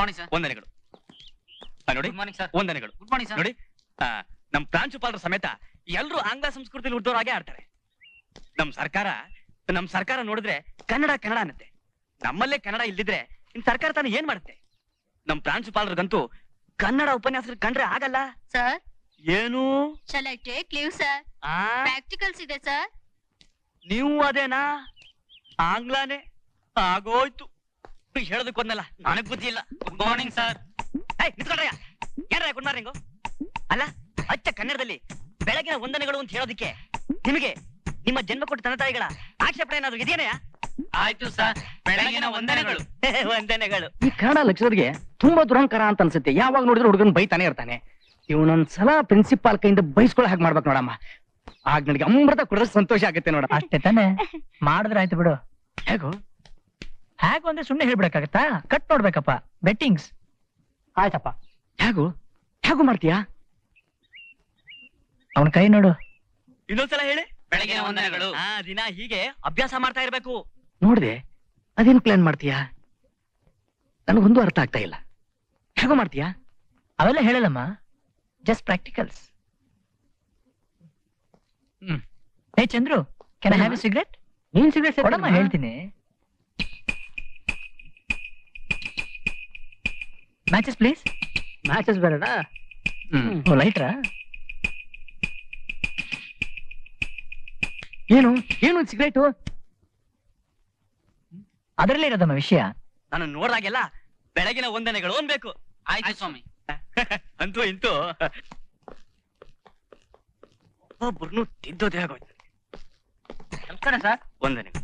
Morning sir ವಂದನೆಗಳು ಆ, ನೋಡಿ ಗುಡ್ ಮಾರ್ನಿಂಗ್ ಸರ್ ವಂದನೆಗಳು ಗುಡ್ ಮಾರ್ನಿಂಗ್ ಸರ್ ನೋಡಿ ಆ, ನಮ್ ಪ್ರಾಂಶುಪಾಲರ ಸಮೇತ ಎಲ್ಲರೂ ಆಂಗ್ಲ ಸಂಸ್ಕೃತಿಲಿ ಹುಟ್ಟಿದವರಾಗೆ ಆಡ್ತಾರೆ ನಮ್ ಸರ್ಕಾರ ನಮ್ ಸರ್ಕಾರ ನೋಡಿದ್ರೆ ಕನ್ನಡ ಕನ್ನಡ ಅನ್ನತ್ತೆ ನಮ್ಮಲ್ಲೇ ಕನ್ನಡ ಇಲ್ದಿದ್ರೆ ಇನ್ ಸರ್ಕಾರ ತಾನು ಏನ್ ಮಾಡುತ್ತೆ ನಮ್ ಪ್ರಾಂಶುಪಾಲರಿಗಂತೂ ಕನ್ನಡ ಉಪನ್ಯಾಸ ಕಂಡ್ರೆ ಆಗಲ್ಲ ಸರ್ ಏನು shall I take leave sir ಆ ಪ್ರಾಕ್ಟಿಕಲ್ಸ್ ಇದೆ ಸರ್ ನೀವು ಅದೇನಾ ಆಂಗ್ಲಾನೇ ಆಗೋಯ್ತು ನೀವ್ ಹೇಳೋದಕ್ಕೊಂದಲ್ಲ ನನಗ್ ಬುದ್ಧಿ ಇಲ್ಲ ಗುಡ್ ಮಾರ್ನಿಂಗ್ ಸರ್ ಏಯ್ ನಿಂತ್ಕೊಳ್ರಯ್ಯ ಯಾರ ಗುಡ್ ಮಾರ್ನಿಂಗು ಅಲ್ಲ ಅಚ್ಚ ಕನ್ನಡದಲ್ಲಿ ಬೆಳಗಿನ ವಂದನೆಗಳು ಅಂತ ಹೇಳೋದಕ್ಕೆ ನಿಮಗೆ ನಿಮ್ಮ ಜನ್ಮ ಕೊಟ್ಟ ತಂದೆ ತಾಯಿಗಳ ಆಕ್ಷೇಪಣೆ ಏನಾದ್ರು ಇದೆಯೇನೆಯ ಆಯ್ತು ಸರ್ ಬೆಳಗಿನ ವಂದನೆಗಳು ವಂದನೆಗಳು ಈ ಕನ್ನಡ ಲೆಕ್ಚರ್ಗೆ ತುಂಬಾ ದುರಂಕಾರ ಅಂತ ಅನ್ಸುತ್ತೆ ಯಾವಾಗ ನೋಡಿದ್ರು ಹುಡುಗನ್ ಬೈತಾನೆ ಇರ್ತಾನೆ ಇವನೊಂದ್ಸಲ ಪ್ರಿನ್ಸಿಪಾಲ್ ಕೈಯಿಂದ ಬೈಸ್ಕೊಳ್ಳೋ ಹಾಗೆ ಮಾಡ್ಬೇಕು ನೋಡಮ್ಮ ಆಗ ನನಗೆ ಅಮೃತ ಕುಡಿದ್ರೆ ಸಂತೋಷ ಆಗುತ್ತೆ ನೋಡ ಅಷ್ಟೇ ತಾನೆ ಮಾಡಿದ್ರೆ ಆಯ್ತು ಬಿಡು ಹೇಗೋ ಹೇಗು ಅಂದ್ರೆ ಸುಮ್ನೆ ಹೇಳ್ಬಿಡಕ್ಕಾಗತ್ತಾ ಕಟ್ ನೋಡ್ಬೇಕಪ್ಪ ಬೆಟ್ಟಿಂಗ್ಸ್ ಆಯ್ತಪ್ಪ ಹೇಗೋ ಹೇಗೋ ಮಾಡ್ತೀಯಾ ಅವನ ಕೈ ನೋಡು ಇನ್ನೊಂದ್ಸಲ ಹೇಳಿ ಬೆಳಗಿನ ವಂದನೆಗಳು ಆ ದಿನ ಹೀಗೆ ಅಭ್ಯಾಸ ಮಾಡ್ತಾ ಇರ್ಬೇಕು ನೋಡ್ದೆ ಅದೇನ್ ಪ್ಲಾನ್ ಮಾಡ್ತೀಯಾ ನನಗೊಂದು ಅರ್ಥ ಆಗ್ತಾ ಇಲ್ಲ ಹೇಗೋ ಮಾಡ್ತೀಯಾ ಅವೆಲ್ಲ ಹೇಳಲ್ಲಮ್ಮ just practicals hmm. Hey Chandru can I have a cigarette ನೀನ್ ಸಿಗರೇಟ್ ಕೊಡಮ್ಮ ಹೇಳ್ತೀನಿ ಮ್ಯಾಚಸ್ ಪ್ಲೀಸ್ ಮ್ಯಾಚಸ್ ಬೇಡ ಹ್ಮ್ ಓ ಲೈಟ್ರಾ ಏನು ಏನು ಸಿಗರೇಟು ಅದರಲ್ಲೇ ಇರೋದಮ್ಮ ವಿಷಯ ನಾನು ನೋಡ್ದಾಗೆಲ್ಲ ಬೆಳಗಿನ ವಂದನೆಗಳು ಅನ್ಬೇಕು ಆಯ್ತು ಸ್ವಾಮಿ ಅಂತೂ ಇಂತೂ ಒಬ್ಬೊಬ್ರನ್ನು ತಿದ್ದೋದೇ ಆಗೋಯ್ತು ನಮಸ್ಕಾರ ಸರ್ ವಂದನೆಗಳು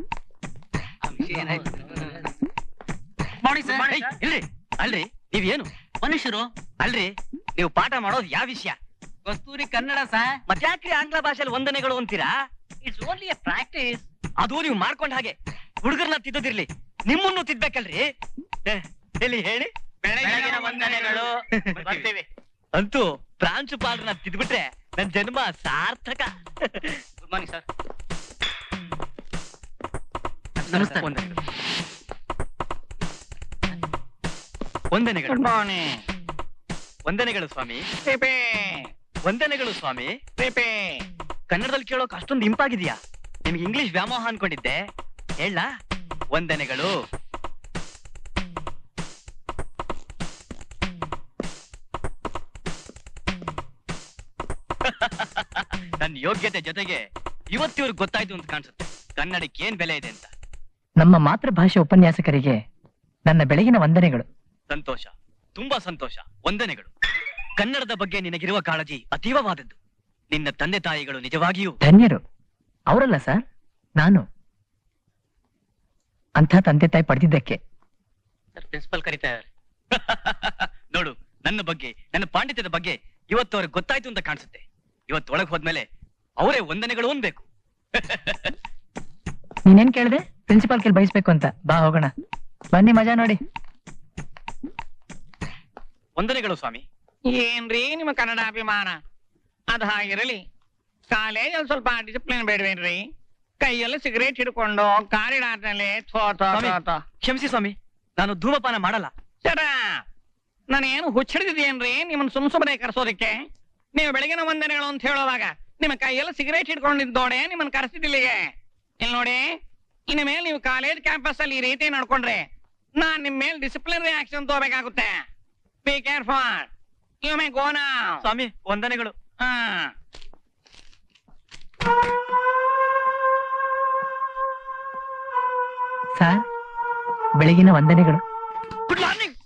ಮಾರ್ನಿಂಗ್ ಸರ್ ಏಯ್, ಇಲ್ರಿ ಅಲ್ರಿ ನೀವೇನು ಮನುಷ್ಯರು ಅಲ್ರಿ ನೀವು ಪಾಠ ಮಾಡೋದು ಯಾವ ವಿಷಯ ಕಸ್ತೂರಿ ಕನ್ನಡ ಸರ್ ಮತ್ತ್ಯಾಕ್ರಿ ಆಂಗ್ಲ ಭಾಷೆಯಲ್ಲಿ ವಂದನೆಗಳು ಅಂತೀರಾ ಇಟ್ಸ್ ಓನ್ಲಿ ಎ ಪ್ರಾಕ್ಟೀಸ್ ಅದು ನೀವು ಮಾಡ್ಕೊಂಡ್ ಹಾಗೆ ಹುಡುಗರ್ನ ತಿದ್ದೋದಿರ್ಲಿ ನಿಮ್ಮನ್ನು ತಿದ್ಬೇಕಲ್ರಿ ಏ, ಎಲ್ಲಿ ಹೇಳಿ ಬೆಳಗಿನ ವಂದನೆಗಳು ಬರ್ತೀವಿ ಅಂತೂ ಪ್ರಾಂಶುಪಾಲರನ್ನ ತಿದ್ಬಿಟ್ರೆ ನನ್ ಜನ್ಮ ಸಾರ್ಥಕ ಗುಡ್ ಮಾರ್ನಿಂಗ್ ಸರ್ ನಮಸ್ತೆ ವಂದನೆಗಳು ವಂದನೆಗಳು ಮಾರ್ನಿಂಗ್ ವಂದನೆಗಳು ಸ್ವಾಮಿ ವಂದನೆಗಳು ಸ್ವಾಮಿ ಕನ್ನಡದಲ್ಲಿ ಕೇಳೋಕ್ ಅಷ್ಟೊಂದು ಇಂಪಾಗಿದ್ಯಾ ನಿಮ್ಗೆ ಇಂಗ್ಲಿಷ್ ವ್ಯಾಮೋಹ ಅನ್ಕೊಂಡಿದ್ದೆ ಹೇಳ ವಂದನೆಗಳು ನನ್ನ ಯೋಗ್ಯತೆ ಜೊತೆಗೆ ಇವತ್ತಿವ್ರಿಗೆ ಗೊತ್ತಾಯ್ತು ಅಂತ ಕಾಣಿಸುತ್ತೆ ಕನ್ನಡಕ್ಕೆ ಏನ್ ಬೆಲೆ ಇದೆ ಅಂತ ನಮ್ಮ ಮಾತೃಭಾಷೆ ಉಪನ್ಯಾಸಕರಿಗೆ ನನ್ನ ಬೆಳಗಿನ ವಂದನೆಗಳು ಸಂತೋಷ ತುಂಬಾ ಸಂತೋಷ ವಂದನೆಗಳು ಕನ್ನಡದ ಬಗ್ಗೆ ನಿನಗಿರುವ ಕಾಳಜಿ ಅತೀವವಾದದ್ದು ನಿನ್ನ ತಂದೆ ತಾಯಿಗಳು ನಿಜವಾಗಿಯೂ ಧನ್ಯರು ಅವರಲ್ಲ ಸರ್ ನಾನು ಅಂಥ ತಂದೆ ತಾಯಿ ಪಡೆದಿದ್ದಕ್ಕೆ ಪ್ರಿನ್ಸಿಪಲ್ ಕರೀತಾರೆ ನೋಡು ನನ್ನ ಬಗ್ಗೆ ನನ್ನ ಪಾಂಡಿತ್ಯದ ಬಗ್ಗೆ ಇವತ್ತು ಅವ್ರಿಗೆ ಗೊತ್ತಾಯ್ತು ಅಂತ ಕಾಣಿಸುತ್ತೆ ಇವತ್ತು ಒಳಗ್ ಹೋದ್ಮೇಲೆ ಅವರೇ ವಂದನೆಗಳು ಅನ್ಬೇಕು ನೀನೇನ್ ಕೇಳಿದೆ ಪ್ರಿನ್ಸಿಪಾಲ್ ಕೇಳಿ ಬಯಸ್ಬೇಕು ಅಂತ ಬಾ ಹೋಗೋಣ ಬನ್ನಿ ಮಜಾ ನೋಡಿ ವಂದನೆಗಳು ಸ್ವಾಮಿ ಏನ್ರಿ ನಿಮ್ಮ ಕನ್ನಡ ಅಭಿಮಾನ ಅದ ಹಾಗಿರಲಿ ಕಾಲೇಜಲ್ಲಿ ಸ್ವಲ್ಪ ಡಿಸಿಪ್ಲಿನ್ ಬೇಡವೇನ್ರಿ ಕೈಯಲ್ಲಿ ಸಿಗರೇಟ್ ಹಿಡ್ಕೊಂಡು ಕಾರಿಡಾರ್ನಲ್ಲಿ ಥೋ ಥೋ ಥೋ ಸ್ವಾಮಿ. ಥೋ ಕ್ಷಮಿಸಿ ಸ್ವಾಮಿ ನಾನು ಧೂಮಪಾನ ಮಾಡಲ್ಲ ಸರ ನಾನೇನು ಹುಚ್ಚಿಡಿದಿದ್ದೇನ್ರಿ ನಿಮ್ಮನ್ನ ಸುಮ್ ಸುಮ್ಮನೆ ಕರೆಸೋದಕ್ಕೆ ನೀವು ಬೆಳಗಿನ ವಂದನೆಗಳು ಅಂತ ಹೇಳುವಾಗ ನಿಮ್ಮ ಕೈಯಲ್ಲಿ ಸಿಗರೇಟ್ ಹಿಡ್ಕೊಂಡಿದ್ದೋಡೆ ನಿಮ್ಮನ್ನ ಕರೆಸಿದಿಲ್ಲಿಗೆ ಇಲ್ಲಿ ನೋಡಿ ಇನ್ನು ಮೇಲೆ ನೀವು ಕಾಲೇಜ್ ಕ್ಯಾಂಪಸ್ ಅಲ್ಲಿ ಈ ರೀತಿ ನಡ್ಕೊಂಡ್ರೆ ನಾನ್ ನಿಮ್ ಮೇಲೆ ಡಿಸಿಪ್ಲಿನರಿ ಆಕ್ಷನ್ ತಗೋಬೇಕಾಗುತ್ತೆ be careful you may go ನಾ ಸ್ವಾಮಿ ವಂದನೆಗಳು ಹಾ ಸರ್ ಬೆಳಗಿನ ವಂದನೆಗಳು ಗುಡ್ ಮಾರ್ನಿಂಗ್